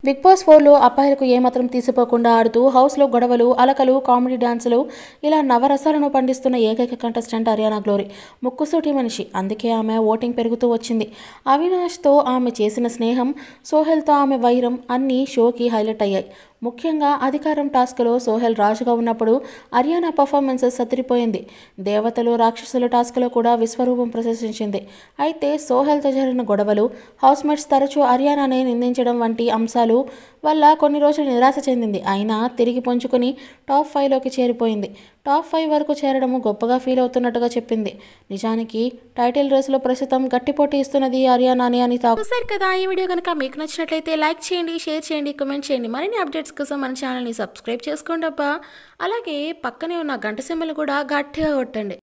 big boss ఫోర్లో అబ్బాయిలకు ఏమాత్రం తీసిపోకుండా ఆడుతూ హౌస్లో గొడవలు అలకలు కామెడీ డాన్సులు ఇలా నవరసాలను పండిస్తున్న ఏకైక కంటెస్టెంట్ హర్యానా గ్లోరీ ముక్కుసూటి మనిషి అందుకే ఆమె ఓటింగ్ పెరుగుతూ వచ్చింది అవినాష్తో ఆమె చేసిన స్నేహం సోహెల్తో ఆమె వైరం అన్నీ షోకి హైలైట్ అయ్యాయి ముఖ్యంగా అధికారం టాస్క్లో సోహెల్ రాజుగా ఉన్నప్పుడు హర్యానా పర్ఫార్మెన్సెస్ సతిరిపోయింది దేవతలు రాక్షసుల టాస్క్లో కూడా విశ్వరూపం ప్రదర్శించింది అయితే సోహెల్తో జరిగిన గొడవలు హౌస్మేట్స్ తరచూ హర్యానానే నిందించడం వంటి అంశాలు వల్ల కొన్ని రోజులు నిరాశ చెందింది అయినా తిరిగి పుంజుకుని టాప్ ఫైవ్లోకి చేరిపోయింది టాప్ ఫైవ్ వరకు చేరడము గొప్పగా ఫీల్ అవుతున్నట్టుగా చెప్పింది నిజానికి టైటిల్ రేసులో ప్రస్తుతం గట్టి పోటీ ఇస్తున్నది హర్యానానే అని తా చూసారు కదా ఈ వీడియో కనుక మీకు నచ్చినట్లయితే లైక్ చేయండి షేర్ చేయండి కామెంట్ చేయండి మరిన్ని అప్డేట్స్ కోసం మన ఛానల్ని సబ్స్క్రైబ్ చేసుకోండి అబ్బా అలాగే పక్కనే ఉన్న గంట సింబల్ కూడా గట్టిగా కొట్టండి